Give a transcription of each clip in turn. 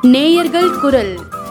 நேயர்கள் குரல்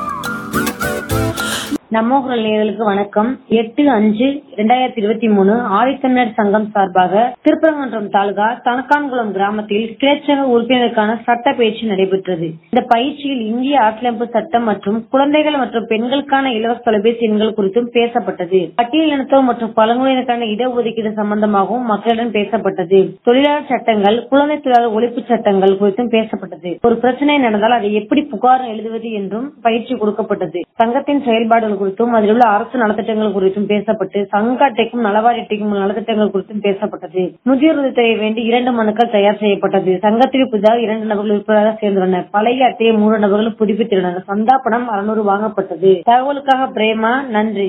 நம்ம குரல் நேயர்களுக்கு வணக்கம் எட்டு அஞ்சு இரண்டாயிரத்தி இருபத்தி மூணு ஆதித்தமிழர் சங்கம் சார்பாக திருப்பரங்குன்றம் தாலுகா தனக்கான்குளம் கிராமத்தில் கிளைச்சங்க உறுப்பினருக்கான சட்ட பயிற்சி நடைபெற்றது இந்த பயிற்சியில் இந்திய அரசியலமைப்பு சட்டம் மற்றும் குழந்தைகள் மற்றும் பெண்களுக்கான இலவச தொலைபேசி எண்கள் குறித்தும் பேசப்பட்டது பட்டியலினத்தோர் மற்றும் பழங்குடியினருக்கான இடஒதுக்கீடு சம்பந்தமாகவும் மக்களிடம் பேசப்பட்டது தொழிலாளர் சட்டங்கள் குழந்தை தொழிலாளர் ஒழிப்பு சட்டங்கள் குறித்தும் பேசப்பட்டது ஒரு பிரச்சனை நடந்தால் அதை எப்படி புகார் எழுதுவது என்றும் பயிற்சி கொடுக்கப்பட்டது சங்கத்தின் செயல்பாடுகள் குறித்தும் அதில் உள்ள அரசு நலத்திட்டங்கள் குறித்தும் பேசப்பட்டு சங்க அட்டைக்கும் நலவாரி அட்டைக்கும் உள்ள நலத்திட்டங்கள் குறித்தும் பேசப்பட்டது முதியோர் உதவித்தொகை வேண்டி இரண்டு மனுக்கள் தயார் செய்யப்பட்டது சங்கத்தில் புதிதாக இரண்டு நபர்கள் உறுப்பினராக சேர்ந்துள்ளனர் பழைய அட்டையை மூன்று நபர்கள் புதுப்பித்துள்ளனர் சந்தா பணம் அறுநூறு வாங்கப்பட்டது தகவலுக்காக பிரேமா நன்றி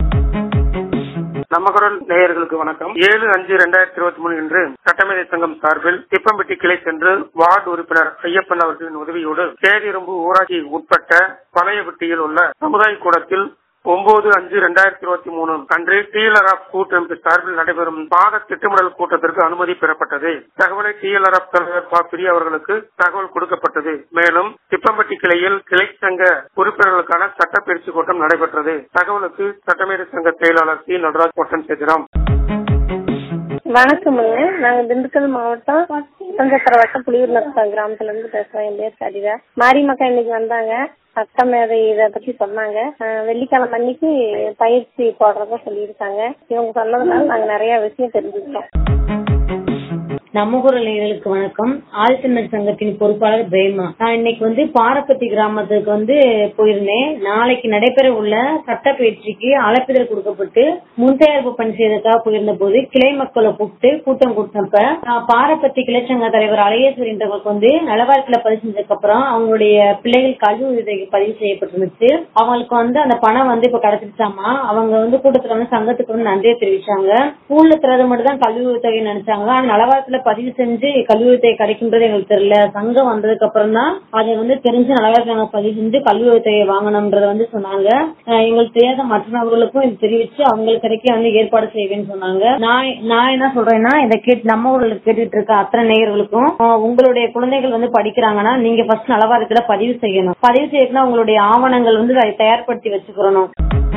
நம்ம குரல் நேயர்களுக்கு வணக்கம் ஏழு அஞ்சு ரெண்டாயிரத்தி இருபத்தி மூணு இன்று சட்டமேதை சங்கம் சார்பில் திப்பம்பட்டி கிளை சென்று வார்டு உறுப்பினர் ஐயப்பன் அவர்களின் உதவியோடு சேரிரும்பு ஊராட்சி உட்பட்ட பழையபட்டியில் உள்ள சமுதாய கூடத்தில் ஒன்பது அஞ்சு ரெண்டாயிரத்தி இருபத்தி மூணு அன்று டிஎல்ஆர்எஃப் கூட்டமைப்பு சார்பில் நடைபெறும் பாத திட்டமிடல் கூட்டத்திற்கு அனுமதி பெறப்பட்டது தகவலை டிஎல்ஆர்எஃப் தலைவர் பா பிரியா அவர்களுக்கு தகவல் கொடுக்கப்பட்டது மேலும் திப்பம்பட்டி கிளையில் கிளை சங்க உறுப்பினர்களுக்கான சட்ட பயிற்சி கூட்டம் நடைபெற்றது தகவலுக்கு சட்டமேதை சங்க செயலாளர் சி நடராஜ் பொட்டன் சேத்திரம் வணக்கமுங்க நாங்க திண்டுக்கல் மாவட்டம் பஞ்சக்கர வட்டம் புலியூர் நத்தம் கிராமத்துல இருந்து பேசுறோம் என் பேர் சரிதா மாரியம்மக்கா இன்னைக்கு வந்தாங்க சட்டமேதை இத பத்தி சொன்னாங்க அஹ் வெள்ளிக்கிழமை அன்னைக்கு பயிற்சி போடுறதா சொல்லியிருக்காங்க இவங்க சொன்னதுனால நாங்க நிறைய விஷயம் தெரிஞ்சுக்கிட்டோம் நம்ம குரல் நேயர்களுக்கு வணக்கம் ஆதித்தமிழர் சங்கத்தின் பொறுப்பாளர் பிரேமா நான் இன்னைக்கு வந்து பாரப்பத்தி கிராமத்துக்கு வந்து போயிருந்தேன் நாளைக்கு நடைபெற உள்ள சட்ட பயிற்சிக்கு அழைப்பிதழ் கொடுக்கப்பட்டு முன்தயாரிப்பு பணி செய்வதற்காக போயிருந்த போது கிளை மக்களை கூப்பிட்டு கூட்டம் கூட்டினப்ப நான் பாரப்பத்தி கிளைச்சங்க தலைவர் அலையேஸ்வரின்றவங்களுக்கு வந்து நலவாரத்துல பதிவு செஞ்சதுக்கு அப்புறம் அவங்களுடைய பிள்ளைகள் கல்வி உதவிக்கு பதிவு செய்யப்பட்டிருந்துச்சு அவங்களுக்கு வந்து அந்த பணம் வந்து இப்ப கிடைச்சிருச்சாமா அவங்க வந்து கூட்டத்துல வந்து சங்கத்துக்கு வந்து நன்றியை தெரிவிச்சாங்க ஸ்கூல்ல தரது மட்டும் தான் கல்வி உதவி நினைச்சாங்க ஆனா நலவாரத்துல பதிவு செஞ்சு கல்வி உதவி கிடைக்கின்றது எங்களுக்கு தெரியல சங்கம் வந்ததுக்கு அப்புறம் தான் அதை வந்து தெரிஞ்சு நலவாரத்துல பதிவு செஞ்சு கல்வி உதவியை வாங்கணும்ன்றத வந்து சொன்னாங்க அஹ் எங்களுக்கு தெரியாத மற்ற நபர்களுக்கும் இது தெரிவிச்சு அவங்களுக்கு கிடைக்க வந்து ஏற்பாடு செய்வேன்னு சொன்னாங்க நான் நான் என்ன சொல்றேன்னா இதை கேட்டு நம்ம ஊர்ல கேட்டுட்டு இருக்க அத்தனை நேயர்களுக்கும் அஹ் உங்களுடைய குழந்தைகள் வந்து படிக்கிறாங்கன்னா நீங்க ஃபர்ஸ்ட் நலவாரத்துல பதிவு செய்யணும் பதிவு செய்யணும்னா உங்களுடைய ஆவணங்கள் வந்து அதை தயார்படுத்தி வச்சுக்கிறணும்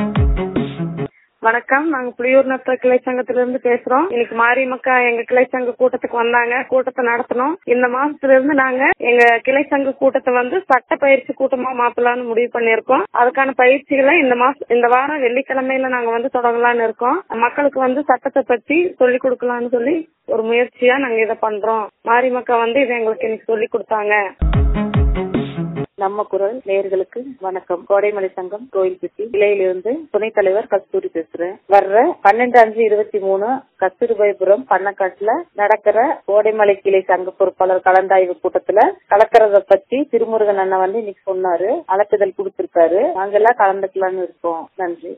வணக்கம் நாங்க புலியூர் நத்த கிளை சங்கத்துல இருந்து பேசுறோம் இன்னைக்கு மாரியம்மக்கா எங்க கிளை சங்க கூட்டத்துக்கு வந்தாங்க கூட்டத்தை நடத்தணும் இந்த மாசத்துல இருந்து நாங்க எங்க கிளை சங்க கூட்டத்தை வந்து சட்ட பயிற்சி கூட்டமா மாத்தலாம்னு முடிவு பண்ணிருக்கோம் அதுக்கான பயிற்சிகளை இந்த மாசம் இந்த வாரம் வெள்ளிக்கிழமையில நாங்க வந்து தொடங்கலாம்னு இருக்கோம் மக்களுக்கு வந்து சட்டத்தை பத்தி சொல்லி கொடுக்கலாம்னு சொல்லி ஒரு முயற்சியா நாங்க இதை பண்றோம் மாரியம்மக்கா வந்து இதை எங்களுக்கு இன்னைக்கு சொல்லி கொடுத்தாங்க நம்ம குரல் நேயர்களுக்கு வணக்கம் கோடைமலை சங்கம் கோயில்பட்டி கிளையிலிருந்து துணைத் தலைவர் கஸ்தூரி பேசுறேன் வர்ற பன்னெண்டு அஞ்சு இருபத்தி மூணு கஸ்தூரிபாய்புரம் பண்ணக்காட்டுல நடக்கிற கோடைமலை கிளை சங்க பொறுப்பாளர் கலந்தாய்வு கூட்டத்துல கலக்கிறத பத்தி திருமுருகன் அண்ணன் வந்து இன்னைக்கு சொன்னாரு அழைப்புதல் கொடுத்திருக்காரு நாங்கெல்லாம் கலந்துக்கலாம்னு இருக்கோம் நன்றி